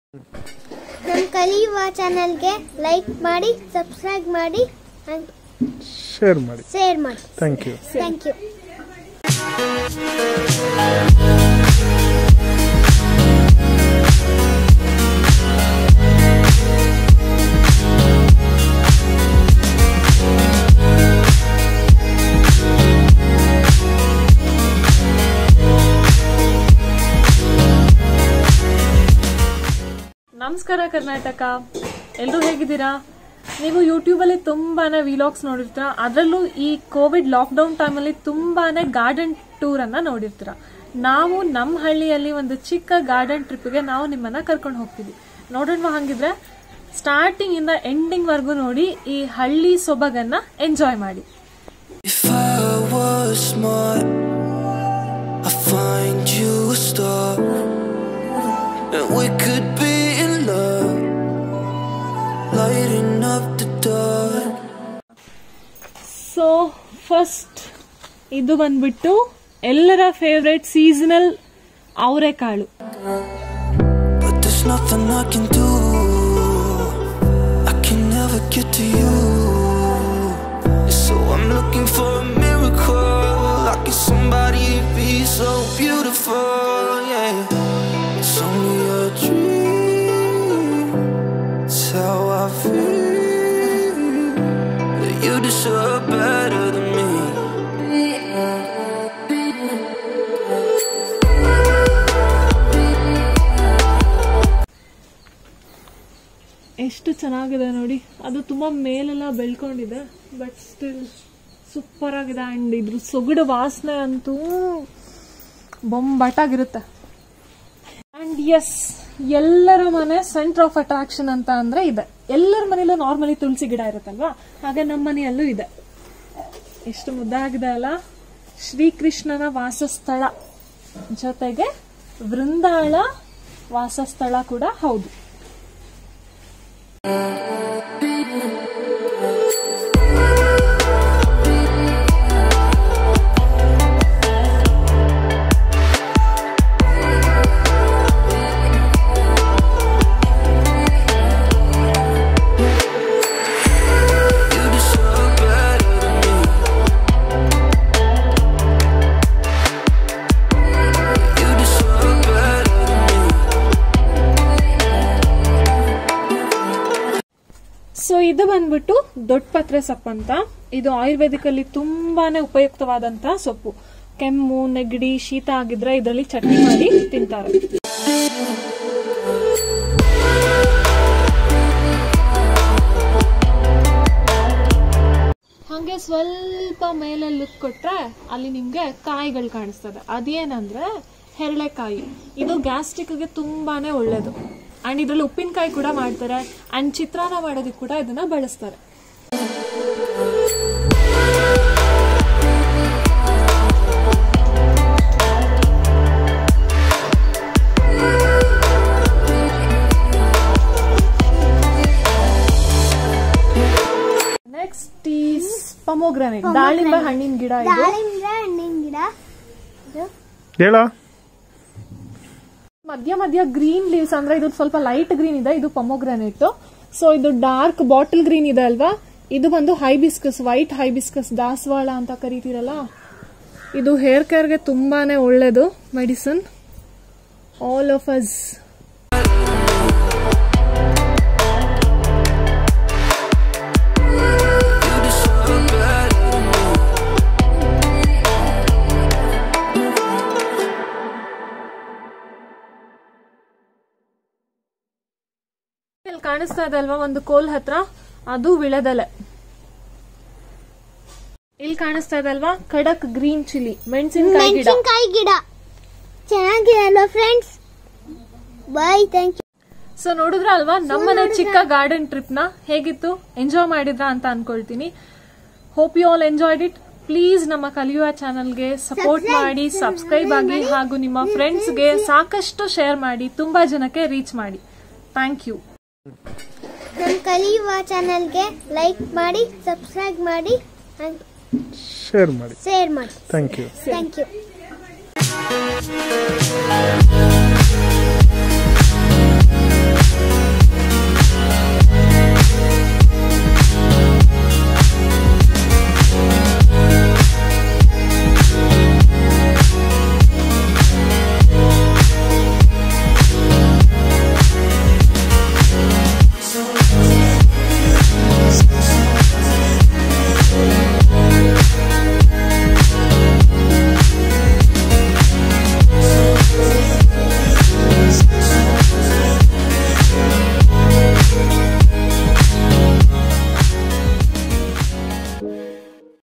ನಮ್ಮ ಕಲಿಯುವ ಚಾನಲ್ಗೆ ಲೈಕ್ ಮಾಡಿ ಸಬ್ಸ್ಕ್ರೈಬ್ ಮಾಡಿ ಶೇರ್ ಮಾಡಿ ಶೇರ್ ಮಾಡಿ ಥ್ಯಾಂಕ್ ಯು ಥ್ಯಾಂಕ್ ಯು ನಮಸ್ಕಾರ ಕರ್ನಾಟಕ ಎಲ್ಲರೂ ಹೇಗಿದ್ದೀರಾ ನೀವು ಯೂಟ್ಯೂಬಲ್ಲಿ ತುಂಬಾನೇ ವಿಲಾಗ್ಸ್ ನೋಡಿರ್ತೀರ ಅದರಲ್ಲೂ ಈ ಕೋವಿಡ್ ಲಾಕ್ಡೌನ್ ಟೈಮಲ್ಲಿ ತುಂಬಾನೇ ಗಾರ್ಡನ್ ಟೂರ್ ಅನ್ನ ನೋಡಿರ್ತೀರ ನಾವು ನಮ್ಮ ಹಳ್ಳಿಯಲ್ಲಿ ಒಂದು ಚಿಕ್ಕ ಗಾರ್ಡನ್ ಟ್ರಿಪ್ಗೆ ನಾವು ನಿಮ್ಮನ್ನ ಕರ್ಕೊಂಡು ಹೋಗ್ತೀವಿ ನೋಡೋಣ ಹಂಗಿದ್ರೆ ಸ್ಟಾರ್ಟಿಂಗ್ ಇಂದ ಎಂಡಿಂಗ್ ವರ್ಗು ನೋಡಿ ಈ ಹಳ್ಳಿ ಸೊಬಗನ್ನ ಎಂಜಾಯ್ ಮಾಡಿ If I was smart, I'd find you a star. And we could be in love, lighting up the dark. So first ಇದು ಬಂದ್ಬಿಟ್ಟು ಎಲ್ಲರ ಫೇವ್ರೆಟ್ ಸೀಸನಲ್ ಅವರೆಕಾಳು But there's nothing I can do. I can never get to you. So I'm looking for a miracle. Like it's somebody be so beautiful. Yeah. It's only a dream. It's how I feel. That you deserve better than me. ಎಷ್ಟು ಚೆನ್ನಾಗಿದೆ ನೋಡಿ ಅದು ತುಂಬ ಮೇಲೆಲ್ಲ ಬೆಳ್ಕೊಂಡಿದೆ but still super ಆಗಿದೆ and ಇದ್ರ ಸೊಗಡು ವಾಸನೆ ಅಂತೂ ಬೊಂಬಾಟಾಗಿರುತ್ತೆ ಆ್ಯಂಡ್ ಎಸ್ ಎಲ್ಲರ ಮನೆ ಸೆಂಟರ್ ಆಫ್ ಅಟ್ರಾಕ್ಷನ್ ಅಂತ ಅಂದ್ರೆ ಇದೆ ಎಲ್ಲರ ಮನೆಯಲ್ಲೂ ನಾರ್ಮಲಿ ತುಳಸಿ ಗಿಡ ಇರುತ್ತಲ್ವಾ ಹಾಗೆ ನಮ್ಮ ಮನೆಯಲ್ಲೂ ಇದೆ ಎಷ್ಟು ಮುದ್ದಾಗಿದೆ ಅಲ್ಲ ಶ್ರೀಕೃಷ್ಣನ ವಾಸಸ್ಥಳ ಜೊತೆಗೆ ವೃಂದಾಳ ವಾಸಸ್ಥಳ ಕೂಡ ಹೌದು You deserve better than me. You deserve better than me. So ಇದು ಬಂದ್ಬಿಟ್ಟು ದೊಡ್ಡ ಪತ್ರೆ ಸೊಪ್ಪು ಅಂತ ಇದು ಆಯುರ್ವೇದಿಕ್ ಅಲ್ಲಿ ತುಂಬಾನೇ ಉಪಯುಕ್ತವಾದಂತ ಸೊಪ್ಪು ಕೆಮ್ಮು ನೆಗಡಿ ಶೀತ ಆಗಿದ್ರೆ ಇದರಲ್ಲಿ ಚಟ್ನಿ ಮಾಡಿ ತಿಂತಾರೆ ಹಂಗೆ ಸ್ವಲ್ಪ ಮೇಲೆ ಲುಕ್ ಕೊಟ್ರೆ ಅಲ್ಲಿ ನಿಮ್ಗೆ ಕಾಯಿಗಳು ಕಾಣಿಸ್ತದೆ ಅದೇನಂದ್ರೆ ಹೆರಳೆಕಾಯಿ ಇದು ಗ್ಯಾಸ್ಟ್ರಿಕ್ಗೆ ತುಂಬಾನೇ ಒಳ್ಳೇದು ಅಂಡ್ ಇದ್ರಲ್ಲಿ ಉಪ್ಪಿನಕಾಯಿ ಕೂಡ ಮಾಡ್ತಾರೆ ಅಂಡ್ ಚಿತ್ರಾನ್ನ ಮಾಡೋದಕ್ಕೆ ಕೂಡ ಇದನ್ನ ಬಳಸ್ತಾರೆ ನೆಕ್ಸ್ಟ್ ಈಸ್ ಪಮೋಗ್ರಾನೇಟ್ ದಾಳಿಂಬೆ ಹಣ್ಣಿನ ಗಿಡ ಇದು ದಾಳಿಂಬೆ ಹಣ್ಣಿನ ಗಿಡ ಇದು ಹೇಳ ಮಧ್ಯ ಮಧ್ಯ ಗ್ರೀನ್ ಲೀವ್ಸ್ ಅಂದ್ರೆ ಇದು ಸ್ವಲ್ಪ ಲೈಟ್ ಗ್ರೀನ್ ಇದೆ ಇದು ಪೊಮೊಗ್ರಾನೇಟ್ ಸೊ ಇದು ಡಾರ್ಕ್ ಬಾಟಲ್ ಗ್ರೀನ್ ಇದೆ ಅಲ್ವಾ ಇದು ಬಂದು ಹೈಬಿಸ್ಕಸ್ ವೈಟ್ ಹೈಬಿಸ್ಕಸ್ ದಾಸವಾಳ ಅಂತ ಕರಿತೀರಲ್ಲ ಇದು ಹೇರ್ ಕೇರ್ಗೆ ತುಂಬಾನೇ ಒಳ್ಳೇದು medicine all of us You deserve better than me. ಇಲ್ಲಿ ಕಾಣಿಸ್ತಾ ಇದೆ ಅಲ್ವಾ ಒಂದು ಕೋಲ್ ಹತ್ರ ಅದು ವಿಳೆದೆಲೆ ಇಲ್ಲಿ ಕಾಣಿಸ್ತಾ ಇದೆ ಅಲ್ವಾ ಖಡಕ್ ಗ್ರೀನ್ ಚಿಲ್ಲಿ ಮೆಣಸಿನಕಾಯಿ ಗಿಡ ಮೆಣಸಿನ್ಕಾಯಿ ಗಿಡ ಚೆನ್ನಾಗಿದೆ ಅಲ್ವಾ friends bye thank you so ನೋಡಿದ್ರ ಅಲ್ವಾ ನಮ್ಮನೆ ಚಿಕ್ಕ ಗಾರ್ಡನ್ ಟ್ರಿಪ್ ನ ಹೇಗಿತ್ತು ಎಂಜಾಯ್ ಮಾಡಿದ್ರ ಅಂತ ಅನ್ಕೊಳ್ತೀನಿ hope you all enjoyed it please ನಮ್ಮ ಕಲಿಯುವ ಚಾನಲ್ಗೆ ಸಪೋರ್ಟ್ ಮಾಡಿ ಸಬ್ಸ್ಕ್ರೈಬ್ ಆಗಿ ಹಾಗೂ ನಿಮ್ಮ ಫ್ರೆಂಡ್ಸ್ಗೆ ಸಾಕಷ್ಟು ಶೇರ್ ಮಾಡಿ ತುಂಬಾ ಜನಕ್ಕೆ ರೀಚ್ ಮಾಡಿ ಥ್ಯಾಂಕ್ ಯು ನಮ್ಮ ಕಲಿಯುವ ಚಾನಲ್ಗೆ ಲೈಕ್ ಮಾಡಿ ಸಬ್ಸ್ಕ್ರೈಬ್ ಮಾಡಿ ಶೇರ್ ಮಾಡಿ ಶೇರ್ ಮಾಡಿ ಥ್ಯಾಂಕ್ ಯು ಥ್ಯಾಂಕ್ ಯು